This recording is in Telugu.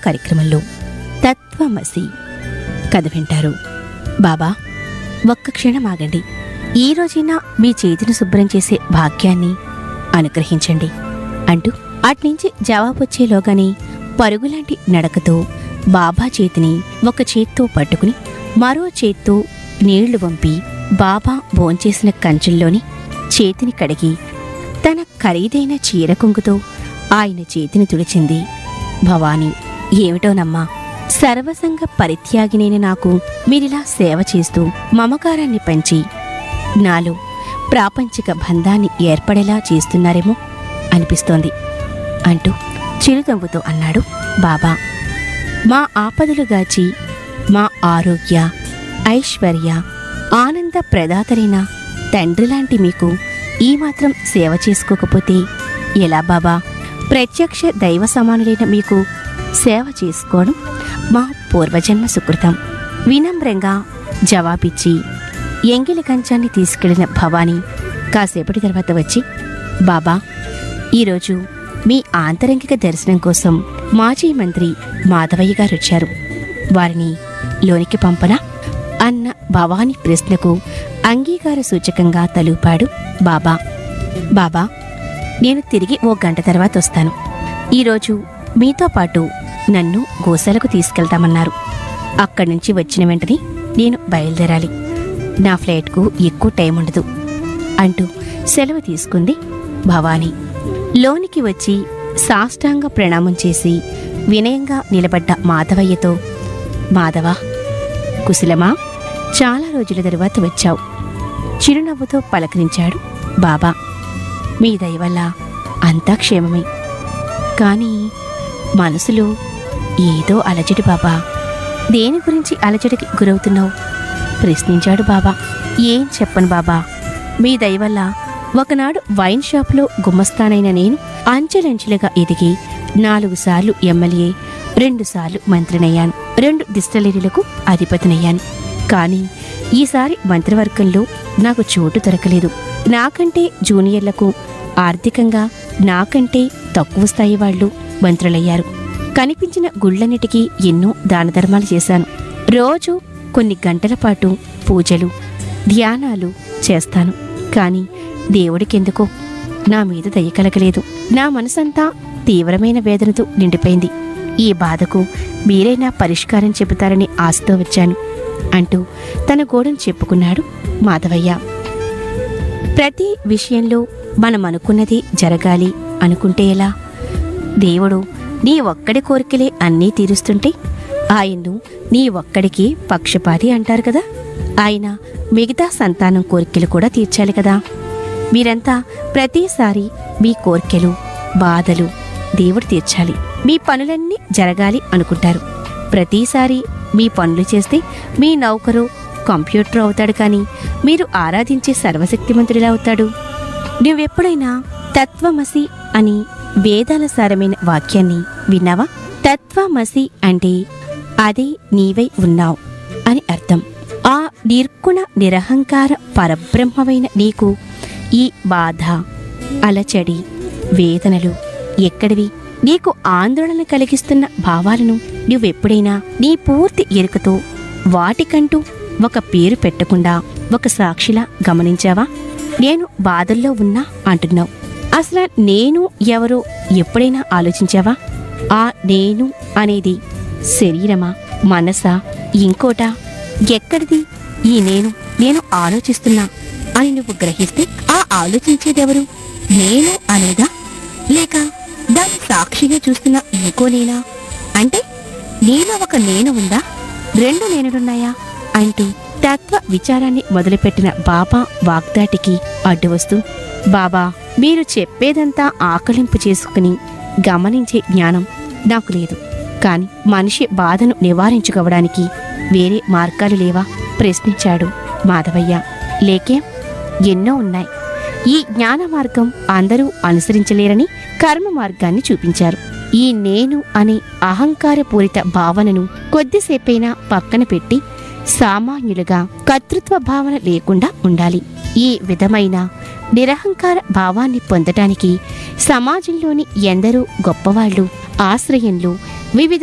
కార్యక్రమంలో తత్వమసి కథ వింటారు బాబా ఒక్క క్షణం ఆగండి ఈ రోజైనా మీ చేతిని శుభ్రం చేసే భాగ్యాన్ని అనుగ్రహించండి అంటూ అట్నుంచి జవాబు వచ్చేలోగానే పరుగులాంటి నడకతో బాబా చేతిని ఒక చేత్తో పట్టుకుని మరో చేత్తో నీళ్లు వంపి బాబా భోంచేసిన కంచుల్లోని చేతిని కడిగి తన ఖరీదైన చీర కొంగుతో ఆయన చేతిని తుడిచింది భవానీ ఏమిటోనమ్మా సర్వసంగ పరిత్యాగినైన నాకు మీరిలా సేవ చేస్తూ మమకారాన్ని పెంచి నాలో ప్రాపంచిక బంధాన్ని ఏర్పడేలా చేస్తున్నారేమో అనిపిస్తోంది అంటూ చిరునవ్వుతో అన్నాడు బాబా మా ఆపదలు గాచి మా ఆరోగ్య ఐశ్వర్య ఆనంద ప్రదాతరైన తండ్రిలాంటి మీకు ఈ మాత్రం సేవ చేసుకోకపోతే ఎలా బాబా ప్రత్యక్ష దైవ సమానులైన మీకు సేవ చేసుకోవడం మా పూర్వజన్మ సుకృతం వినమ్రంగా జవాబిచ్చి ఎంగిలి కంచాన్ని తీసుకెళ్లిన భవానీ కాసేపటి తర్వాత వచ్చి బాబా ఈరోజు మీ ఆంతరంగిక దర్శనం కోసం మాజీ మంత్రి మాధవయ్య గారు వచ్చారు వారిని లోనికి పంపనా అన్న భవానీ ప్రశ్నకు అంగీకార సూచకంగా తలూపాడు బాబా బాబా నేను తిరిగి ఓ గంట తర్వాత వస్తాను ఈరోజు మీతో పాటు నన్ను గోశాలకు తీసుకెళ్తామన్నారు అక్కడి నుంచి వచ్చిన వెంటనే నేను బయలుదేరాలి నా ఫ్లైట్కు ఎక్కువ టైం ఉండదు అంటూ సెలవు తీసుకుంది భవానీ లోనికి వచ్చి సాష్టాంగ ప్రణామం చేసి వినయంగా నిలబడ్డ మాధవయ్యతో మాధవ కుశలమా చాలా రోజుల తరువాత వచ్చావు చిరునవ్వుతో పలకరించాడు బాబా మీ దయ వల్ల అంతా క్షేమమే కానీ మనసులో ఏదో అలజడి బాబా దేని గురించి అలజడికి గురవుతున్నావు ప్రశ్నించాడు బాబా ఏం చెప్పను బాబా మీ దయ వల్ల ఒకనాడు వైన్ షాప్లో గుమ్మస్తానైన నేను అంచెలంచెలుగా ఎదిగి నాలుగు సార్లు ఎమ్మెల్యే రెండు సార్లు మంత్రినయ్యాను రెండు డిస్టలరీలకు అధిపతినయ్యాను కానీ ఈసారి మంత్రివర్గంలో నాకు చోటు దొరకలేదు నాకంటే జూనియర్లకు ఆర్థికంగా నాకంటే తక్కువ స్థాయి వాళ్ళు మంత్రులయ్యారు కనిపించిన గుళ్ళన్నిటికీ ఎన్నో దాన ధర్మాలు చేశాను రోజు కొన్ని గంటల పాటు పూజలు ధ్యానాలు చేస్తాను కానీ దేవుడికెందుకో నా మీద దయ కలగలేదు నా మనసంతా తీవ్రమైన వేదనతో నిండిపోయింది ఈ బాధకు మీరైనా పరిష్కారం చెబుతారని ఆశతో వచ్చాను అంటూ తన గోడను చెప్పుకున్నాడు మాధవయ్య ప్రతి విషయంలో మనం అనుకున్నది జరగాలి అనుకుంటే ఎలా దేవుడు నీ ఒక్కడి కోరికలే అన్నీ తీరుస్తుంటే ఆయన్ను నీ ఒక్కడికి పక్షపాతి అంటారు కదా ఆయన మిగతా సంతానం కోరికలు కూడా తీర్చాలి కదా మీరంతా ప్రతిసారి మీ కోరికలు బాధలు దేవుడు తీర్చాలి మీ పనులన్నీ జరగాలి అనుకుంటారు ప్రతిసారి మీ పనులు చేస్తే మీ నౌకరు కంప్యూటర్ అవుతాడు కానీ మీరు ఆరాధించే సర్వశక్తిమంతుడిలా అవుతాడు నువ్వెప్పుడైనా తత్వమసి అని వేదాల సారమైన వాక్యాన్ని విన్నావా తత్వమసి అంటే అదే నీవై ఉన్నావు అని అర్థం ఆ నిర్గుణ నిరహంకార పరబ్రహ్మమైన నీకు ఈ బాధ అలచడి వేదనలు ఎక్కడివి నీకు ఆందోళన కలిగిస్తున్న భావాలను నువ్వెప్పుడైనా నీ పూర్తి ఎరుకతో వాటికంటూ ఒక పేరు పెట్టకుండా ఒక సాక్షిలా గమనించావా నేను బాధల్లో ఉన్నా అంటున్నావు అసలు నేను ఎవరో ఎప్పుడైనా ఆలోచించావా ఆ నేను అనేది శరీరమా మనసా ఇంకోటా ఎక్కడిది ఈ నేను నేను ఆలోచిస్తున్నా అని నువ్వు గ్రహిస్తే ఆ ఆలోచించేదెవరు నేను అనేదా లేక దాన్ని సాక్షిగా చూస్తున్న ఇంకో నేనా అంటే నీలో ఒక నేను ఉందా రెండు నేనులున్నాయా అంటూ తత్వ విచారాన్ని మొదలుపెట్టిన బాబా వాగ్దాటికి అడ్డు వస్తూ బాబా మీరు చెప్పేదంతా ఆకలింపు చేసుకుని గమనించే జ్ఞానం నాకు లేదు కాని మనిషి బాధను నివారించుకోవడానికి వేరే మార్గాలు లేవా ప్రశ్నించాడు మాధవయ్య లేకే ఎన్నో ఉన్నాయి ఈ జ్ఞాన మార్గం అందరూ అనుసరించలేరని కర్మ మార్గాన్ని చూపించారు ఈ నేను అనే అహంకారపూరిత భావనను కొద్దిసేపైనా పక్కన పెట్టి సామాన్యులుగా కర్తృత్వ భావన లేకుండా ఉండాలి ఈ విధమైన నిరహంకార భావాన్ని పొందటానికి సమాజంలోని ఎందరో గొప్పవాళ్ళు ఆశ్రయంలో వివిధ